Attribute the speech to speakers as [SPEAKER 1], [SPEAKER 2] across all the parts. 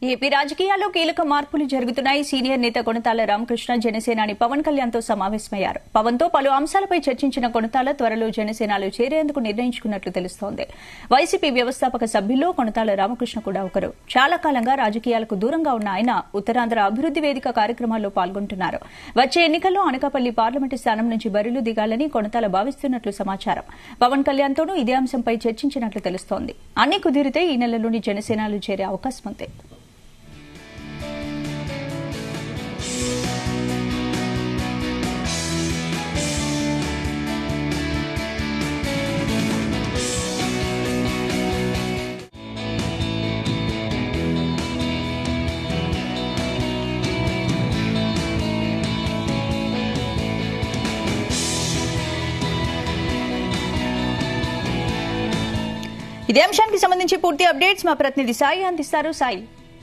[SPEAKER 1] AP రాజకీయాల్లో కీలక మార్పులు జరుగుతున్నాయి సీనియర్ నేత కొనతాల రామకృష్ణ జనసేనాని పవన్ కళ్యాణ్ తో సమావేశమయ్యారు పవన్ తో పలు అంశాలపై చర్చించిన కొనతాల త్వరలో జనసేనలో చేరేందుకు నిర్ణయించుకున్నట్లు తెలుస్తోంది వైసీపీ వ్యవస్థాపక సభ్యుల్లో కొనతాల రామకృష్ణ కూడా ఒకరు చాలా కాలంగా రాజకీయాలకు దూరంగా ఉన్న ఆయన ఉత్తరాంధ్ర అభివృద్ది వేదిక కార్యక్రమాల్లో పాల్గొంటున్నారు వచ్చే ఎన్నికల్లో అనకాపల్లి పార్లమెంటు స్థానం నుంచి బరిలో దిగాలని కొనతాల భావిస్తున్నట్లు సమాచారం పవన్ కళ్యాణ్ తోనూ ఇదే అంశంపై చర్చించినట్లు తెలుస్తోంది అన్ని కుదిరితే ఈ నెలలోని జనసేనలో చేరే అవకాశం ఉంది ఇదే అంశానికి సంబంధించి పూర్తి అప్డేట్స్ మా ప్రతినిధి సాయి అందిస్తారు సాయి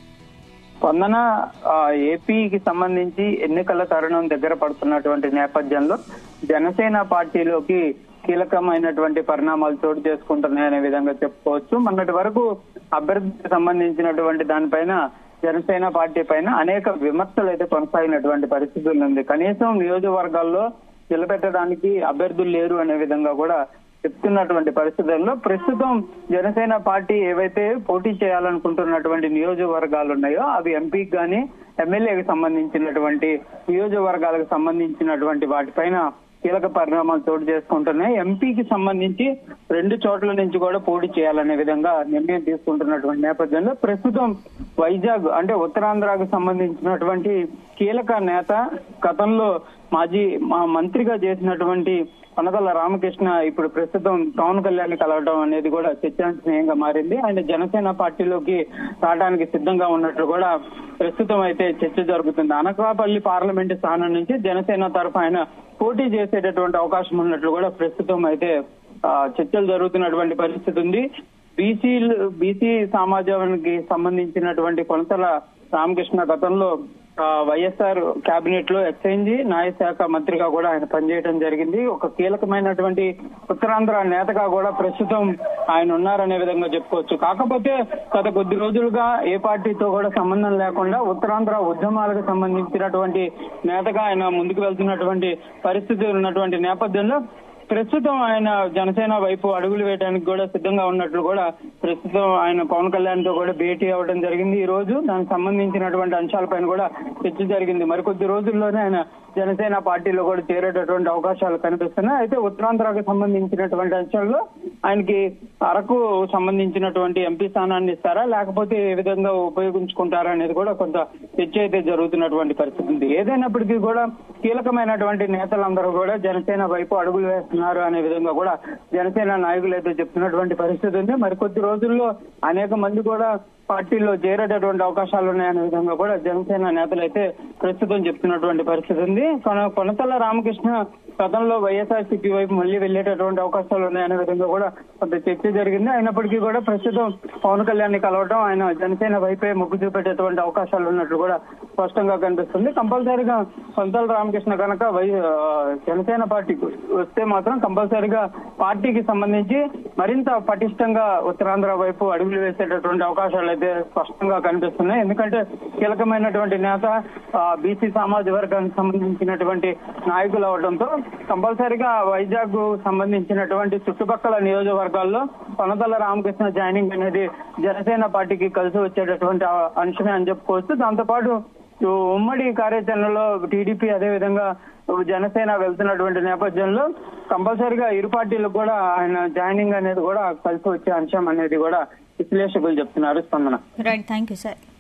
[SPEAKER 2] స్పందన ఆ, ఏపీకి సంబంధించి ఎన్నికల తరుణం దగ్గర పడుతున్నటువంటి నేపథ్యంలో జనసేన పార్టీలోకి కీలకమైనటువంటి పరిణామాలు చోటు చేసుకుంటున్నాయనే విధంగా చెప్పుకోవచ్చు మొన్నటి వరకు అభ్యర్థికి సంబంధించినటువంటి దానిపైన జనసేన పార్టీ పైన అనేక విమర్శలు అయితే కొనసాగినటువంటి పరిస్థితులు ఉంది కనీసం నియోజకవర్గాల్లో నిలబెట్టడానికి అభ్యర్థులు లేరు అనే విధంగా కూడా చెప్తున్నటువంటి పరిస్థితుల్లో ప్రస్తుతం జనసేన పార్టీ ఏవైతే పోటీ చేయాలనుకుంటున్నటువంటి నియోజకవర్గాలు ఉన్నాయో అవి ఎంపీకి గానీ ఎమ్మెల్యేకి సంబంధించినటువంటి నియోజకవర్గాలకు సంబంధించినటువంటి వాటిపైన కీలక పరిణామాలు చోటు చేసుకుంటున్నాయి ఎంపీకి సంబంధించి రెండు చోట్ల నుంచి కూడా పోటీ చేయాలనే విధంగా నిర్ణయం తీసుకుంటున్నటువంటి నేపథ్యంలో ప్రస్తుతం వైజాగ్ అంటే ఉత్తరాంధ్రకు సంబంధించినటువంటి కీలక నేత గతంలో మాజీ మా మంత్రిగా చేసినటువంటి కొనగల రామకృష్ణ ఇప్పుడు ప్రస్తుతం పవన్ కళ్యాణ్ కలవడం అనేది కూడా చర్చాంశనీయంగా మారింది ఆయన జనసేన పార్టీలోకి రావడానికి సిద్ధంగా ఉన్నట్లు కూడా ప్రస్తుతం అయితే చర్చ జరుగుతుంది అనకాపల్లి పార్లమెంటు స్థానం నుంచి జనసేన తరఫు ఆయన పోటీ చేసేటటువంటి అవకాశం ఉన్నట్లు కూడా ప్రస్తుతం అయితే ఆ, చర్చలు జరుగుతున్నటువంటి పరిస్థితి ఉంది బీసీ బీసీ సమాజానికి సంబంధించినటువంటి కొనతల రామకృష్ణ గతంలో ఆ, వైఎస్ఆర్ కేబినెట్ లో ఎక్సైజ్ న్యాయశాఖ మంత్రిగా కూడా ఆయన పనిచేయడం జరిగింది ఒక కీలకమైనటువంటి ఉత్తరాంధ్ర నేతగా కూడా ప్రస్తుతం ఆయన ఉన్నారనే విధంగా చెప్పుకోవచ్చు కాకపోతే గత కొద్ది రోజులుగా ఏ పార్టీతో కూడా సంబంధం లేకుండా ఉత్తరాంధ్ర ఉద్యమాలకు సంబంధించినటువంటి నేతగా ఆయన ముందుకు వెళ్తున్నటువంటి పరిస్థితి ఉన్నటువంటి నేపథ్యంలో ప్రస్తుతం ఆయన జనసేన వైపు అడుగులు వేయడానికి కూడా సిద్ధంగా ఉన్నట్లు కూడా ప్రస్తుతం ఆయన పవన్ కళ్యాణ్ తో కూడా భేటీ అవ్వడం జరిగింది ఈ రోజు దానికి సంబంధించినటువంటి అంశాలపైన కూడా చర్చ జరిగింది మరికొద్ది రోజుల్లోనే ఆయన జనసేన పార్టీలో కూడా చేరేటటువంటి అవకాశాలు కనిపిస్తున్నాయి అయితే ఉత్తరాంధ్రకు సంబంధించినటువంటి అంశాల్లో ఆయనకి అరకు సంబంధించినటువంటి ఎంపీ స్థానాన్ని ఇస్తారా లేకపోతే ఏ విధంగా ఉపయోగించుకుంటారా అనేది కూడా కొంత చర్చ అయితే జరుగుతున్నటువంటి పరిస్థితి ఉంది ఏదైనప్పటికీ కూడా కీలకమైనటువంటి నేతలందరూ కూడా జనసేన వైపు అడుగులు వేస్తున్నారు అనే విధంగా కూడా జనసేన నాయకులు అయితే చెప్తున్నటువంటి పరిస్థితి ఉంది మరికొద్ది రోజుల్లో అనేక మంది కూడా పార్టీలో చేరేటటువంటి అవకాశాలు ఉన్నాయనే విధంగా కూడా జనసేన నేతలు అయితే ప్రస్తుతం చెప్తున్నటువంటి పరిస్థితి ఉంది కొన కొనతల రామకృష్ణ గతంలో వైఎస్ఆర్సీపీ వైపు మళ్ళీ వెళ్లేటటువంటి అవకాశాలు ఉన్నాయనే విధంగా కూడా కొంత చర్చ జరిగింది అయినప్పటికీ కూడా ప్రస్తుతం పవన్ కళ్యాణ్ ని కలవడం ఆయన జనసేన వైపే మొగ్గు చూపెట్టేటువంటి అవకాశాలు ఉన్నట్లు కూడా స్పష్టంగా కనిపిస్తుంది కంపల్సరీగా కొంతల రామకృష్ణ కనుక వై ఆ, జనసేన పార్టీకి వస్తే మాత్రం కంపల్సరీగా పార్టీకి సంబంధించి మరింత పటిష్టంగా ఉత్తరాంధ్ర వైపు అడుగులు వేసేటటువంటి అవకాశాలు అయితే స్పష్టంగా కనిపిస్తున్నాయి ఎందుకంటే కీలకమైనటువంటి నేత బీసీ సామాజిక వర్గానికి సంబంధించినటువంటి నాయకులు అవడంతో కంపల్సరీగా వైజాగ్ సంబంధించినటువంటి చుట్టుపక్కల నియోజకవర్గాల్లో కొనతల రామకృష్ణ జాయినింగ్ అనేది జనసేన పార్టీకి కలిసి వచ్చేటటువంటి ఆ- అంశమే అని చెప్పుకోవచ్చు దాంతోపాటు ఈ ఉమ్మడి కార్యాచరణలో టీడీపీ అదే విధంగా జనసేన వెళ్తున్నటువంటి నేపథ్యంలో కంపల్సరీగా ఇరు పార్టీలకు కూడా ఆయన జాయినింగ్ అనేది కూడా కలిసి వచ్చే అంశం అనేది కూడా విశ్లేషకులు చెప్తున్నారు స్పందన
[SPEAKER 1] రైట్ థ్యాంక్ యూ సార్